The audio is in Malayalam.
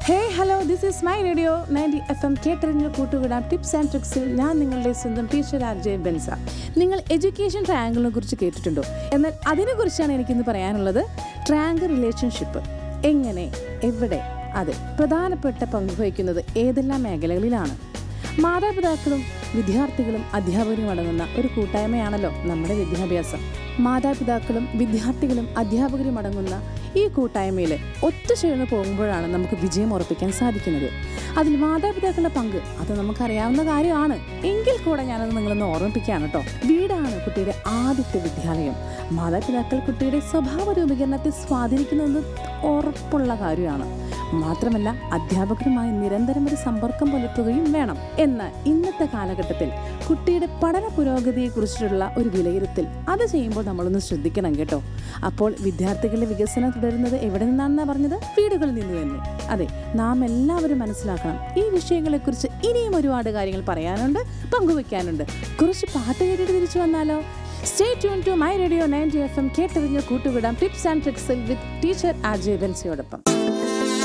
hey hello this is my radio ninety F M കേട്ടറിഞ്ഞ കൂട്ടുകൂടാം ടിപ്സ് ആൻഡ് ട്രിക്സിൽ ഞാൻ നിങ്ങളുടെ സ്വന്തം ടീച്ചർ ആർ ജെ ബെൻസ നിങ്ങൾ എഡ്യൂക്കേഷൻ ട്രയാങ്കിളിനെ കുറിച്ച് കേട്ടിട്ടുണ്ടോ എന്നാൽ അതിനെക്കുറിച്ചാണ് എനിക്കിന്ന് പറയാനുള്ളത് ട്രയാങ്കിൾ റിലേഷൻഷിപ്പ് എങ്ങനെ എവിടെ അതെ പ്രധാനപ്പെട്ട പങ്ക് വഹിക്കുന്നത് ഏതെല്ലാം മേഖലകളിലാണ് മാതാപിതാക്കളും വിദ്യാർത്ഥികളും അധ്യാപകരും അടങ്ങുന്ന ഒരു കൂട്ടായ്മയാണല്ലോ നമ്മുടെ വിദ്യാഭ്യാസം മാതാപിതാക്കളും വിദ്യാർത്ഥികളും അധ്യാപകരും അടങ്ങുന്ന ഈ കൂട്ടായ്മയിൽ ഒത്തുചേർന്ന് പോകുമ്പോഴാണ് നമുക്ക് വിജയം ഉറപ്പിക്കാൻ സാധിക്കുന്നത് അതിൽ മാതാപിതാക്കളുടെ പങ്ക് അത് നമുക്കറിയാവുന്ന കാര്യമാണ് എങ്കിൽ കൂടെ ഞാനത് നിങ്ങളൊന്ന് ഓർമ്മിപ്പിക്കുകയാണ് കേട്ടോ വീടാണ് കുട്ടിയുടെ ആദ്യത്തെ വിദ്യാലയം മാതാപിതാക്കൾ കുട്ടിയുടെ സ്വഭാവ രൂപീകരണത്തെ സ്വാധീനിക്കുന്നത് ഉറപ്പുള്ള കാര്യമാണ് മാത്രമല്ല അധ്യാപകരുമായി നിരന്തരം ഒരു സമ്പർക്കം പുലർത്തുകയും വേണം എന്നാൽ ഇന്നത്തെ കാലഘട്ടത്തിൽ കുട്ടിയുടെ പഠന പുരോഗതിയെക്കുറിച്ചുള്ള ഒരു വിലയിരുത്തൽ അത് ചെയ്യുമ്പോൾ നമ്മളൊന്ന് ശ്രദ്ധിക്കണം കേട്ടോ അപ്പോൾ വിദ്യാർത്ഥികളുടെ വികസനം തുടരുന്നത് എവിടെ നിന്നാണെന്നാണ് പറഞ്ഞത് വീടുകളിൽ നിന്ന് തന്നെ അതെ നാം എല്ലാവരും മനസ്സിലാക്കണം ഈ വിഷയങ്ങളെക്കുറിച്ച് ഇനിയും ഒരുപാട് കാര്യങ്ങൾ പറയാനുണ്ട് പങ്കുവെക്കാനുണ്ട് കുറച്ച് പാട്ട് കേട്ടിട്ട് തിരിച്ചു വന്നാലോ stay tune to my radio ninety F M കേട്ടറിഞ്ഞ് കൂട്ടുവിടാം ടിപ്സ് ആൻഡ് ട്രിക്സിൽ വിത്ത് ടീച്ചർ ആർ ജെ ബെൻസിയോടൊപ്പം